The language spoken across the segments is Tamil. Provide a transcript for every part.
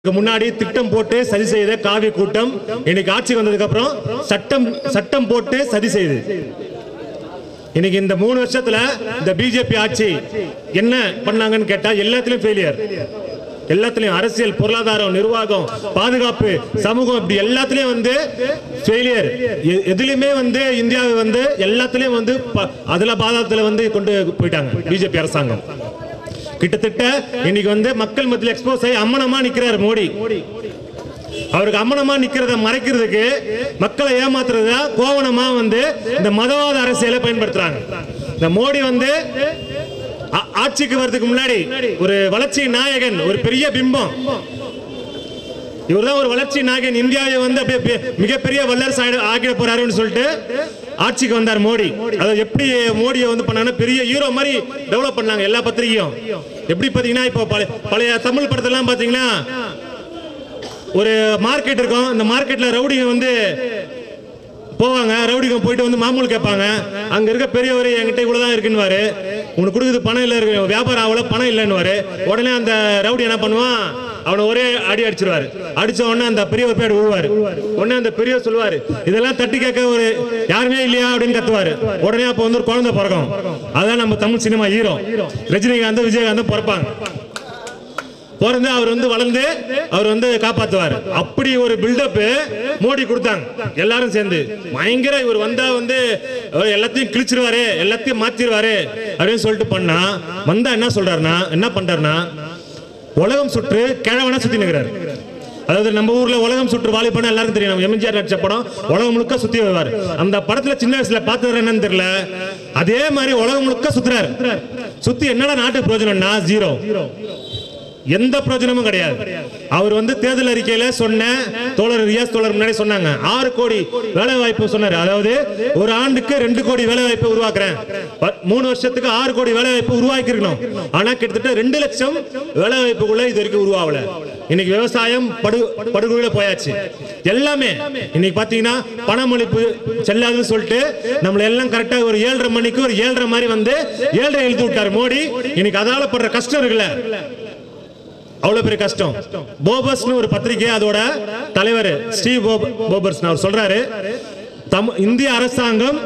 இதுக்கு முன்னாடி திட்டம் போட்டு சதி செய்த காவி கூட்டம் இன்னைக்கு ஆட்சி வந்ததுக்கு அப்புறம் சட்டம் சட்டம் போட்டு சதி செய்யுது இன்னைக்கு இந்த மூணு வருஷத்துல இந்த பிஜேபி ஆட்சி என்ன பண்ணாங்கன்னு கேட்டா எல்லாத்துலயும் ஃபெயிலியர் எல்லாத்துலயும் அரசியல் பொருளாதாரம் நிர்வாகம் பாதுகாப்பு சமூகம் இப்படி எல்லாத்துலயும் வந்து ஃபெயிலியர் எதுலயுமே வந்து இந்தியாவை வந்து எல்லாத்துலயும் வந்து ப- அதுல பாதாளத்துல வந்து கொண்டு போயிட்டாங்க பிஜேபி அரசாங்கம் கிட்டத்தட்ட இன்னைக்கு வந்து மக்கள் மத்தியில் எக்ஸ்போஸ் ஆகி அம்மனமா நிக்கிறார் மோடி அவருக்கு அம்மனமா நிக்கிறத மறைக்கிறதுக்கு மக்களை ஏமாத்துறதா கோவணமா வந்து இந்த மதவாத அரசியலை பயன்படுத்துறாங்க இந்த மோடி வந்து ஆ- ஆட்சிக்கு வர்றதுக்கு முன்னாடி ஒரு வளர்ச்சி நாயகன் ஒரு பெரிய பிம்பம் இவர்தான் ஒரு வளர்ச்சி நாயகன் இந்தியாவை வந்து அப்படியே பெ- மிகப்பெரிய வல்லரசு ஆயிட- ஆக்கிட போறாருன்னு சொல்லிட்டு ஆட்சிக்கு வந்தார் மோடி அதாவது எப்படி மோடியை வந்து பண்ணாங்கன்னா பெரிய ஹீரோ மாதிரி டெவலப் பண்ணாங்க எல்லா பத்திரிகையும் எப்படி பாத்தீங்கன்னா இப்போ பழைய பழைய தமிழ் படத்தெல்லாம் பாத்தீங்கன்னா ஒரு மார்க்கெட் இருக்கும் இந்த மார்க்கெட்ல ரவுடிங்க வந்து போவாங்க ரவுடிங்க போயிட்டு வந்து மாமூல் கேட்பாங்க அங்க இருக்க பெரியவர் என்கிட்ட இவ்வளவுதான் இருக்குன்னுவாரு உனக்கு கொடுக்குறது பணம் இல்ல இருக்கு வியாபாரம் ஆகல பணம் இல்லைன்னுவாரு உடனே அந்த ரவுடி என்ன பண்ணுவான் அவனை ஒரே அடி அடிச்சிருவாரு அடிச்ச உடனே அந்த பெரியவர் போய் விழுவாரு உடனே அந்த பெரியவர் சொல்லுவாரு இதெல்லாம் தட்டி கேட்க ஒரு யாருமே இல்லையா அப்படின்னு கத்துவாரு உடனே அப்ப வந்து ஒரு குழந்தை பிறக்கும் அதான் நம்ம தமிழ் சினிமா ஹீரோ ரஜினிகாந்த் விஜயகாந்த் பிறப்பாங்க பிறந்து அவர் வந்து வளர்ந்து அவர் வந்து காப்பாத்துவார் அப்படி ஒரு பில்டப் மோடி கொடுத்தாங்க எல்லாரும் சேர்ந்து பயங்கர இவர் வந்தா வந்து அவர் எல்லாத்தையும் கிழிச்சிருவாரு எல்லாத்தையும் மாத்திருவாரு அப்படின்னு சொல்லிட்டு பண்ணா வந்தா என்ன சொல்றாருன்னா என்ன பண்றாருன்னா உலகம் சுற்று கிழவனா சுத்தி நிற்கிறார் அதாவது நம்ம ஊர்ல உலகம் சுற்று வாலிபனா எல்லாருக்கும் தெரியும் நம்ம எம்ஜிஆர் நடிச்ச படம் உலகம் முழுக்க சுத்தி வருவார் அந்த படத்துல சின்ன வயசுல பார்த்தது என்னன்னு தெரியல அதே மாதிரி உலகம் முழுக்க சுத்துறாரு சுத்தி என்னடா நாட்டுக்கு பிரயோஜனம்னா ஜீரோ எந்த பிரயோஜனமும் கிடையாது அவர் வந்து தேர்தல் அறிக்கையில சொன்ன தோழர் ரியாஸ் தோழர் முன்னாடி சொன்னாங்க ஆறு கோடி வேலை வாய்ப்பு சொன்னாரு அதாவது ஒரு ஆண்டுக்கு ரெண்டு கோடி வேலை வாய்ப்பு உருவாக்குறேன் ப- மூணு வருஷத்துக்கு ஆறு கோடி வேலை வாய்ப்பு உருவாக்கி இருக்கணும் ஆனா கிட்டத்தட்ட ரெண்டு லட்சம் வேலை வாய்ப்புக்குள்ள இது வரைக்கும் உருவாகல இன்னைக்கு விவசாயம் படு படுகொலையில போயாச்சு எல்லாமே இன்னைக்கு பாத்தீங்கன்னா பணமளிப்பு செல்லாதுன்னு சொல்லிட்டு நம்மள எல்லாம் கரெக்டா ஒரு ஏழரை மணிக்கு ஒரு ஏழரை மாதிரி வந்து ஏழரை எழுதி விட்டாரு மோடி இன்னைக்கு அதால படுற கஷ்டம் இருக்குல்ல அவ்வளவு பெரிய கஷ்டம் போபர்ஸ்னு ஒரு பத்திரிகை அதோட தலைவர் ஸ்டீவ் போப்- போபர்ஸ் அவர் சொல்றாரு தம் இந்திய அரசாங்கம்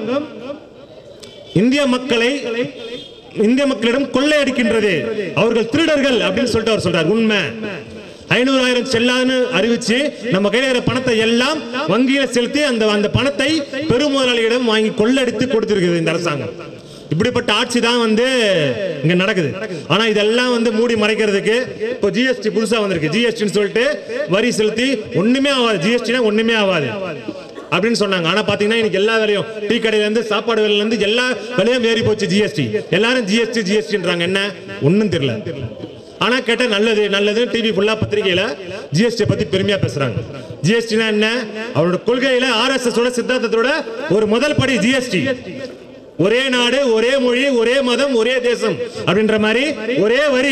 இந்திய மக்களை இந்திய மக்களிடம் கொள்ளையடிக்கின்றது அவர்கள் திருடர்கள் அப்படின்னு சொல்லிட்டு அவர் சொல்றாரு உண்மை ஐநூறாயிரம் செல்லாதுன்னு அறிவிச்சு நம்ம கையில இருக்கிற பணத்தை எல்லாம் வங்கியில செலுத்தி அந்த அந்த பணத்தை பெருமுதலாளியிடம் வாங்கி கொள்ளடித்து கொடுத்திருக்குது இந்த அரசாங்கம் இப்படிப்பட்ட ஆட்சி தான் வந்து இங்க நடக்குது ஆனா இதெல்லாம் வந்து மூடி மறைக்கிறதுக்கு இப்போ ஜிஎஸ்டி புதுசா வந்திருக்கு ஜிஎஸ்டின்னு சொல்லிட்டு வரி செலுத்தி ஒண்ணுமே ஆகாது ஜிஎஸ்டினா ஒண்ணுமே ஆகாது அப்படின்னு சொன்னாங்க ஆனா பாத்தீங்கன்னா இன்னைக்கு எல்லா வேலையும் டீ கடையில இருந்து சாப்பாடு விலையில இருந்து எல்லா விலையும் ஏறி போச்சு ஜிஎஸ்டி எல்லாரும் ஜிஎஸ்டி ஜிஎஸ்டின்றாங்க என்ன ஒண்ணும் தெரியல ஆனா கேட்டா நல்லது நல்லது டிவி ஃபுல்லா பத்திரிகையில ஜிஎஸ்டி பத்தி பெருமையா பேசுறாங்க ஜிஎஸ்டினா என்ன அவரோட கொள்கையில ஆர்எஸ்எஸ் ஓட சித்தாந்தத்தோட ஒரு முதல் படி ஜிஎஸ்டி ஒரே நாடு ஒரே மொழி ஒரே மதம் ஒரே தேசம் அப்படின்ற மாதிரி ஒரே வரி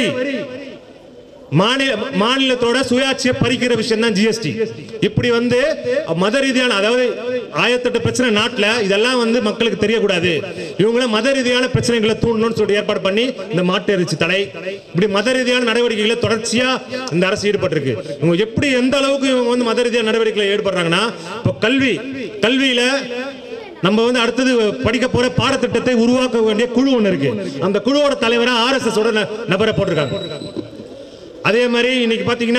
மாநில மாநிலத்தோட சுயாட்சியை பறிக்கிற விஷயம் தான் ஜிஎஸ்டி இப்படி வந்து மத ரீதியான அதாவது ஆயிரத்தெட்டு பிரச்சனை நாட்டுல இதெல்லாம் வந்து மக்களுக்கு தெரியக்கூடாது இவங்கள மத ரீதியான பிரச்சனைகளை தூண்டணும்னு சொல்லி ஏற்பாடு பண்ணி இந்த மாட்டு இறைச்சி தடை இப்படி மத ரீதியான நடவடிக்கைகளை தொடர்ச்சியா இந்த அரசு ஈடுபட்டிருக்கு இவங்க எப்படி எந்த அளவுக்கு இவங்க வந்து மத ரீதியான நடவடிக்கைகளை ஈடுபடுறாங்கன்னா இப்போ கல்வி கல்வியில நம்ம வந்து அடுத்தது படிக்க போற பாடத்திட்டத்தை உருவாக்க வேண்டிய குழு ஒன்று இருக்கு அந்த குழுவோட தலைவரா ஆர்எஸ்எஸ் ஓட ந- நபரை போட்டிருக்காங்க அதே மாதிரி இன்னைக்கு பாத்தீங்கன்னா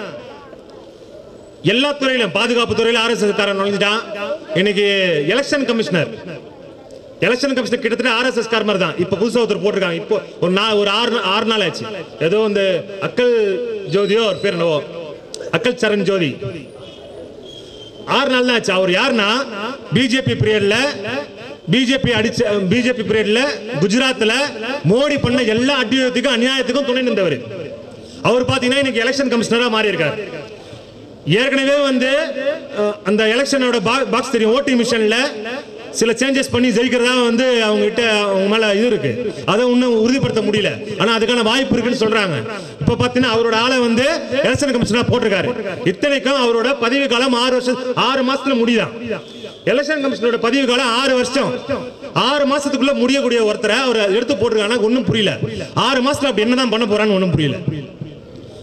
எல்லா துறையிலும் பாதுகாப்பு துறையில ஆர்எஸ்எஸ் காரன் நுழைஞ்சிட்டான் இன்னைக்கு எலெக்ஷன் கமிஷனர் எலெக்ஷன் கமிஷனர் கிட்டத்தட்ட ஆர்எஸ்எஸ் கார் மாதிரி தான் இப்ப புதுசா ஒருத்தர் போட்டிருக்காங்க இப்போ ஒரு நாள் ஒரு ஆறு நா- ஆறு நாள் ஆச்சு ஏதோ இந்த அக்கல் ஜோதியோ ஒரு பேர் என்னவோ அக்கல் சரண் ஜோதி ஆறு நாள் தான் ஆச்சு அவர் யாருன்னா பிஜேபி பீரியட்ல பிஜேபி அடிச்ச பிஜேபி பீரியட்ல குஜராத்ல மோடி பண்ண எல்லா அடியத்துக்கும் அநியாயத்துக்கும் துணை நின்றவர் அவர் பாத்தீங்கன்னா இன்னைக்கு எலெக்ஷன் கமிஷனரா மாறி இருக்கார் ஏற்கனவே வந்து அஹ், அந்த எலெக்ஷனோட பாக்ஸ் தெரியும் ஓட்டிங் மிஷன்ல சில சேஞ்சஸ் பண்ணி ஜெயிக்கிறதா வந்து அவங்க கிட்ட அவங்க மேல இது இருக்கு அதை இன்னும் உறுதிப்படுத்த முடியல ஆனா அதுக்கான வாய்ப்பு இருக்குன்னு சொல்றாங்க இப்ப பாத்தீங்கன்னா அவரோட ஆளை வந்து எலெக்ஷன் கமிஷனா போட்டிருக்காரு இத்தனைக்கும் அவரோட பதவி காலம் ஆறு வருஷம் ஆறு மாசத்துல முடியுதான் எலெக்ஷன் கமிஷனோட பதவி காலம் ஆறு வருஷம் ஆறு மாசத்துக்குள்ள முடியக்கூடிய ஒருத்தரை அவர் எடுத்து போட்டிருக்காங்க ஒன்றும் புரியல ஆறு மாசத்துல அப்படி என்னதான் பண்ண போறான்னு ஒன்றும் புரியல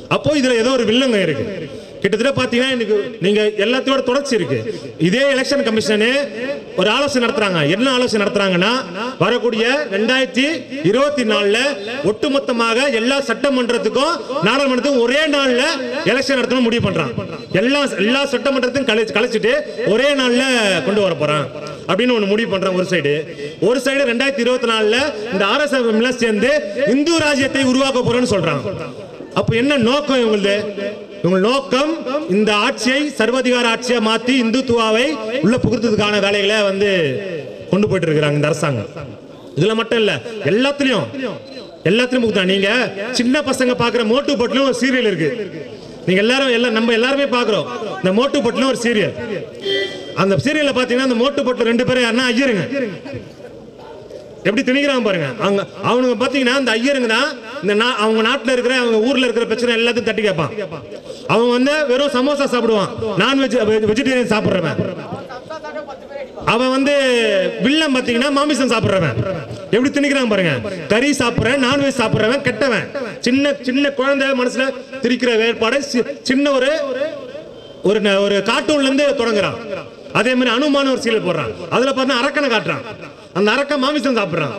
அப்போ இதுல ஏதோ ஒரு வில்லங்க இருக்கு கிட்டத்தட்ட பாத்தீங்கன்னா எனக்கு நீங்க எல்லாத்தையோட தொடர்ச்சி இருக்கு இதே எலெக்ஷன் கமிஷனு ஒரு ஆலோசனை நடத்துறாங்க என்ன ஆலோசனை நடத்துறாங்கன்னா வரக்கூடிய ரெண்டாயிரத்தி இருபத்தி நாலுல ஒட்டுமொத்தமாக எல்லா சட்டமன்றத்துக்கும் நாடாளுமன்றத்துக்கும் ஒரே நாள்ல எலெக்ஷன் நடத்தணும் முடிவு பண்றான் எல்லா எல்லா சட்டமன்றத்தையும் கலை கலைச்சிட்டு ஒரே நாள்ல கொண்டு வர போறான் அப்படின்னு ஒன்று முடிவு பண்றான் ஒரு சைடு ஒரு சைடு ரெண்டாயிரத்தி இருபத்தி நாலுல இந்த ஆர்எஸ்எஸ் சேர்ந்து இந்து ராஜ்யத்தை உருவாக்க போறோம்னு சொல்றான் அப்ப என்ன நோக்கம் இவங்களுது இவங்க நோக்கம் இந்த ஆட்சியை சர்வாதிகார ஆட்சியா மாத்தி இந்துத்துவாவை உள்ள புகுத்துறதுக்கான வேலைகளை வந்து கொண்டு போயிட்டு இருக்கிறாங்க இந்த அரசாங்கம் இதுல மட்டும் இல்ல எல்லாத்துலயும் எல்லாத்துலயும் புகுத்தான் நீங்க சின்ன பசங்க பாக்குற மோட்டு பட்லும் ஒரு சீரியல் இருக்கு நீங்க எல்லாரும் எல்லாம் நம்ம எல்லாருமே பாக்குறோம் இந்த மோட்டு பட்லும் ஒரு சீரியல் அந்த சீரியல்ல பாத்தீங்கன்னா அந்த மோட்டு பட்ல ரெண்டு பேரும் யாருன்னா ஐயருங்க எப்படி திணிக்கிறான் பாருங்க அவங்க அவனுங்க பாத்தீங்கன்னா அந்த ஐயருங்க தான் இந்த நா- அவங்க நாட்டுல இருக்கிற அவங்க ஊர்ல இருக்கிற பிரச்சனை எல்லாத்தையும் தட்டி கேட்பான் அவன் வந்து வெறும் சமோசா சாப்பிடுவான் நான்வெஜ் வெஜிடேரியன் சாப்பிடுறவன் அவன் வந்து வில்லன் பாத்தீங்கன்னா மாமிசம் சாப்பிடுறவன் எப்படி திணிக்கிறான் பாருங்க கறி சாப்பிடுறேன் நான்வெஜ் சாப்பிடுறவன் கெட்டவன் சின்ன சின்ன குழந்தை மனசுல திரிக்கிற வேறுபாடு சி- சின்ன ஒரு ஒரு ந- ஒரு கார்ட்டூன்ல இருந்து தொடங்குறான் அதே மாதிரி அனுமான ஒரு சீரியல் போடுறான் அதுல பார்த்தா அரக்கனை காட்டுறான் அந்த அரக்கன் மாமிசம் சாப்பிடுறான்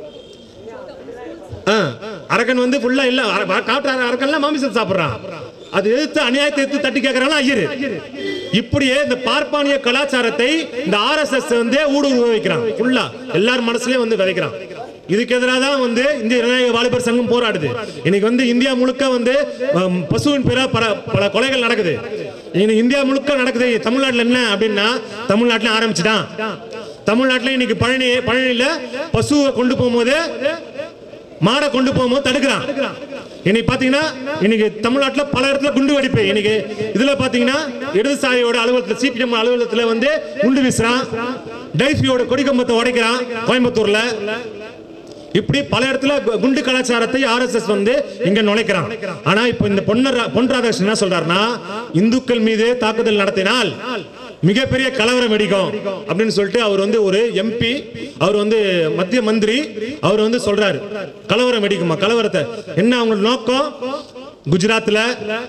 ஆ, அரக்கன் வந்து ஃபுல்லா இல்ல அர- காட்டுற அரக்கன்ல மாமிசம் சாப்பிடுறான் அது எதிர்த்து அநியாயத்தை எதிர்த்து தட்டி கேட்கறாங்க ஐயரு இப்படியே இந்த பார்ப்பானிய கலாச்சாரத்தை இந்த ஆர்எஸ்எஸ் வந்து ஊடுருவ வைக்கிறான் ஃபுல்லா எல்லார் மனசுலயும் வந்து விதைக்கிறான் இதுக்கு எதிராக தான் வந்து இந்திய ஜனநாயக வாலிபர் சங்கம் போராடுது இன்னைக்கு வந்து இந்தியா முழுக்க வந்து ஹம், பசுவின் பிற பல பல கொலைகள் நடக்குது இன்னைக்கு இந்தியா முழுக்க நடக்குது தமிழ்நாட்டுல என்ன அப்படின்னா தமிழ்நாட்டுல ஆரம்பிச்சுட்டான் தமிழ்நாட்டுல இன்னைக்கு பழனி பழனியில பசுவை கொண்டு போகும்போது மாடை கொண்டு போகும்போது தடுக்கிறான் இன்னைக்கு பாத்தீங்கன்னா இன்னைக்கு தமிழ்நாட்டுல பல இடத்துல குண்டு வெடிப்பு இன்னைக்கு இதுல பாத்தீங்கன்னா இடதுசாரியோட அலுவலகத்துல சிபிஎம் அலுவலகத்துல வந்து குண்டு வீசுறான் டைஃபியோட கொடிக்கம்பத்தை உடைக்கிறான் கோயம்புத்தூர்ல இப்படி பல இடத்துல கு- குண்டு கலாச்சாரத்தை ஆர்எஸ்எஸ் வந்து இங்க நுழைக்கிறான் ஆனா இப்போ இந்த பொன்னர் பொன் ராதாகிருஷ்ணன் என்ன சொல்றாருன்னா இந்துக்கள் மீது தாக்குதல் நடத்தினால் மிகப்பெரிய கலவரம் வெடிக்கும் அப்படின்னு சொல்லிட்டு அவர் வந்து ஒரு எம்பி அவர் வந்து மத்திய மந்திரி அவர் வந்து சொல்றாரு கலவரம் வெடிக்குமா கலவரத்தை என்ன அவங்க நோக்கம் குஜராத்ல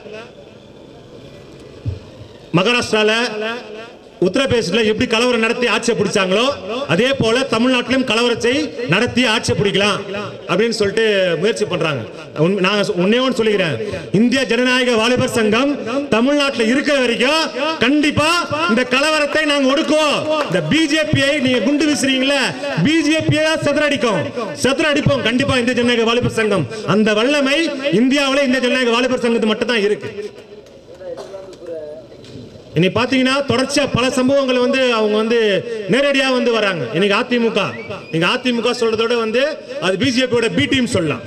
மகாராஷ்டிரால உத்தரப்பிரதேசத்துல எப்படி கலவரம் நடத்தி ஆட்சியை பிடிச்சாங்களோ அதே போல தமிழ்நாட்டிலும் கலவரத்தை நடத்தி ஆட்சியை பிடிக்கலாம் அப்படின்னு சொல்லிட்டு முயற்சி பண்றாங்க உண்மை- நான் ஒன்னே ஒன்று சொல்லிக்கிறேன் இந்திய ஜனநாயக வாலிபர் சங்கம் தமிழ்நாட்டுல இருக்கிற வரைக்கும் கண்டிப்பா இந்த கலவரத்தை நாங்க ஒடுக்குவோம் இந்த பிஜேபியை நீங்க குண்டு வீசுறீங்களா பிஜேபியை செதறடிக்கும் செதறடிப்போம் கண்டிப்பா இந்திய ஜனநாயக வாலிபர் சங்கம் அந்த வல்லமை இந்தியாவுல இந்திய ஜனநாயக வாலிபர் சங்கத்து மட்டும் தான் இருக்கு இன்னைக்கு பாத்தீங்கன்னா தொடர்ச்சியா பல சம்பவங்கள் வந்து அவங்க வந்து நேரடியா வந்து வராங்க இன்னைக்கு அதிமுக நீங்க அதிமுக சொல்றதோட வந்து அது பிஜேபியோட பி டீம் சொல்லலாம்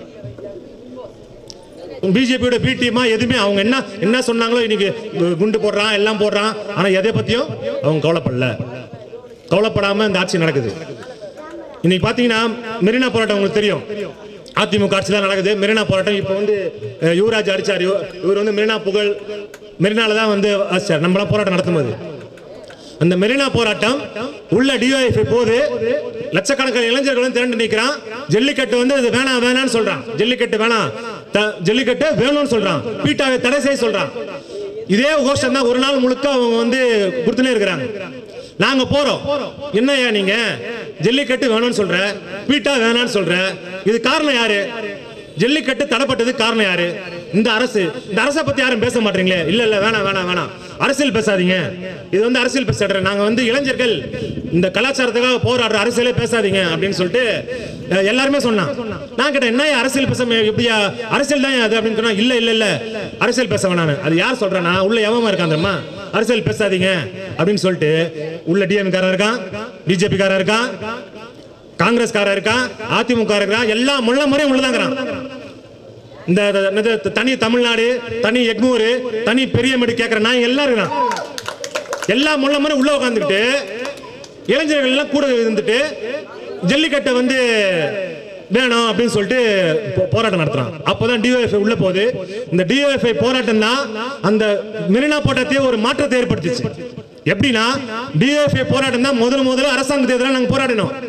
பிஜேபியோட பி டீமா எதுவுமே அவங்க என்ன என்ன சொன்னாங்களோ இன்னைக்கு கு- குண்டு போடுறான் எல்லாம் போடுறான் ஆனா எதை பத்தியும் அவங்க கவலைப்படல கவலைப்படாம இந்த ஆட்சி நடக்குது இன்னைக்கு பாத்தீங்கன்னா மெரினா போராட்டம் உங்களுக்கு தெரியும் அதிமுக ஆட்சி தான் நடக்குது மெரினா போராட்டம் இப்போ வந்து அஹ், யுவராஜ் அடிச்சார் இவ- இவர் வந்து மெரினா புகழ் மெரினால தான் வந்து அடிச்சார் நம்மளாம் போராட்டம் நடத்தும்போது அந்த மெரினா போராட்டம் உள்ள டிஒஎஃப் போது லட்சக்கணக்கான இளைஞர்களும் திரண்டு நிற்கிறான் ஜல்லிக்கட்டு வந்து இது வேணாம் வேணாம்னு சொல்றான் ஜல்லிக்கட்டு வேணாம் த- ஜல்லிக்கட்டு வேணும்னு சொல்றான் பீட்டாவை தடை செய்ய சொல்றான் இதே கோஷம் தான் ஒரு நாள் முழுக்க அவங்க வந்து கொடுத்துனே இருக்கிறாங்க நாங்க போறோம் என்னய்யா நீங்க ஜல்லிக்கட்டு வேணும்னு சொல்ற பீட்டா வேணாம்னு சொல்ற இது காரணம் யாரு ஜல்லிக்கட்டு தடைப்பட்டது காரணம் யாரு இந்த அரசு இந்த அரசை பத்தி யாரும் பேச மாட்டீங்களே இல்ல இல்ல வேணாம் வேணாம் வேணாம் அரசியல் பேசாதீங்க இது வந்து அரசியல் பேசுற நாங்க வந்து இளைஞர்கள் இந்த கலாச்சாரத்துக்காக போராடுற அரசியலே பேசாதீங்க அப்படின்னு சொல்லிட்டு அஹ், எல்லாருமே சொன்னான் நான் கேட்டேன் என்ன அரசியல் பேச எப்படியா அரசியல் தான் அது அப்படின்னு சொன்னா இல்ல இல்ல இல்ல அரசியல் பேச வேணாம் அது யார் சொல்றேன்னா உள்ள எவமா இருக்கான் தெரியுமா அரசியல் பேசாதீங்க அப்படின்னு சொல்லிட்டு உள்ள டிஎம் காரன் இருக்கான் பிஜேபி காரன் இருக்கான் காங்கிரஸ் காரன் இருக்கான் அதிமுக இருக்கான் எல்லா முள்ள முறையும் உள்ளதாங்கிறான் இந்த இந்த- என்னது, தனி தமிழ்நாடு தனி எக்மூர் தனி பெரியமேடு கேட்கிற நான் எல்லாரும் இருக்கான் எல்லா முள்ள முறை உள்ள உட்காந்துக்கிட்டு இளைஞர்கள் எல்லாம் கூட இருந்துட்டு ஜல்லிக்கட்டை வந்து வேணும் அப்படின்னு சொல்லிட்டு போ- போராட்டம் நடத்துறான் அப்போதான் டிஒஎஃப்ஐ உள்ள போகுது இந்த டிஒஎஃப்ஐ போராட்டம் தான் அந்த மெரினா போராட்டத்தையே ஒரு மாற்றத்தை ஏற்படுத்திச்சு எப்படின்னா டிஒஎஃப்ஐ போராட்டம் தான் முதல் முதல்ல அரசாங்கத்தை எதிராக நாங்க போராடினோம்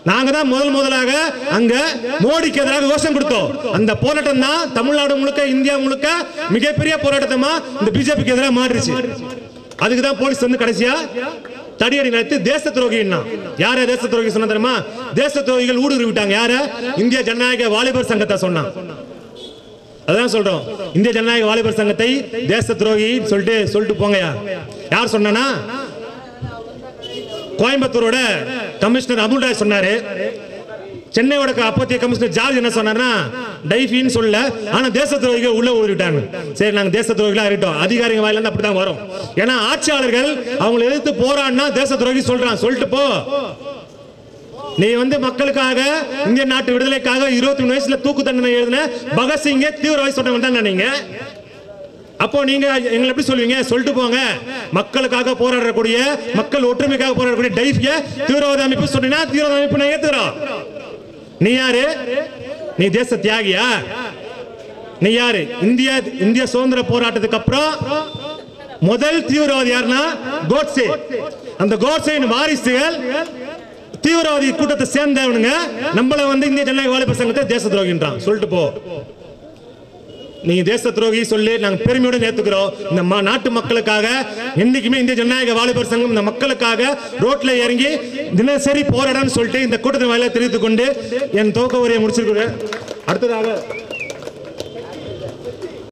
நாங்க தான் முதல் முதலாக அங்க மோடிக்கு எதிராக கோஷம் கொடுத்தோம் அந்த போராட்டம் தான் தமிழ்நாடு முழுக்க இந்தியா முழுக்க மிகப்பெரிய போராட்டமா இந்த பிஜேபிக்கு எதிராக மாறிடுச்சு அதுக்கு தான் போலீஸ் வந்து கடைசியா தடியடி நடத்தி தேச துரோகின்னா யார தேச துரோகி சொன்ன தெரியுமா தேச துரோகிகள் ஊடுருவி விட்டாங்க யார இந்திய ஜனநாயக வாலிபர் சங்கத்தை சொன்னான் அதான் சொல்றோம் இந்திய ஜனநாயக வாலிபர் சங்கத்தை தேச துரோகி சொல்லிட்டு சொல்லிட்டு போங்கயா யார் சொன்னானா கோயம்புத்தூரோட கமிஷனர் அமுல் ராய் சொன்னாரு சென்னையோட க- அப்போதைய கமிஷனர் ஜார்ஜ் என்ன சொன்னார்னா டைஃபின்னு சொல்ல ஆனா தேச துரோகிகள் உள்ள ஊறிட்டாங்க சரி நாங்க தேச துரோகிகளா இருக்கட்டும் அதிகாரிகள் வாயில இருந்து அப்படிதான் வரும் ஏன்னா ஆட்சியாளர்கள் அவங்களை எதிர்த்து போராடினா தேச துரோகி சொல்றான் சொல்லிட்டு போ நீ வந்து மக்களுக்காக இந்திய நாட்டு விடுதலைக்காக இருபத்தி மூணு வயசுல தூக்கு தண்டனை எழுதின பகத்சிங்க தீவிரவாதி சொன்னவங்க தான் நீங்க அப்போ நீங்க எங்களை எப்படி சொல்லுவீங்க சொல்லிட்டு போங்க மக்களுக்காக போராடக்கூடிய மக்கள் ஒற்றுமைக்காக போராடக்கூடிய டைஃபிய தீவிரவாத அமைப்பு சொன்னீங்கன்னா தீவிரவாத அமைப்பு நான் ஏத்துக்கிறோம் நீ யாரு நீ தேச தியாகியா நீ யாரு இந்தியா இந்திய சுதந்திர போராட்டத்துக்கு அப்புறம் முதல் தீவிரவாதி யாருன்னா கோட்ஸே அந்த கோட்ஸேயின் வாரிசுகள் தீவிரவாதி கூட்டத்தை சேர்ந்தவனுங்க நம்மள வந்து இந்திய ஜனநாயக வாலிபர் சங்கத்தை தேச துரோகின்றான் சொல்லிட்டு போ நீங்க தேச துரோகி சொல்லி நாங்க பெருமையோட ஏத்துக்கிறோம் இந்த ம- நாட்டு மக்களுக்காக என்னைக்குமே இந்திய ஜனநாயக வாலிபர் சங்கம் இந்த மக்களுக்காக ரோட்ல இறங்கி தினசரி போராடன்னு சொல்லிட்டு இந்த கூட்டத்தின் வாயில தெரிவித்துக் கொண்டு என் துவக்க உரையை முடிச்சிருக்கிறேன் அடுத்ததாக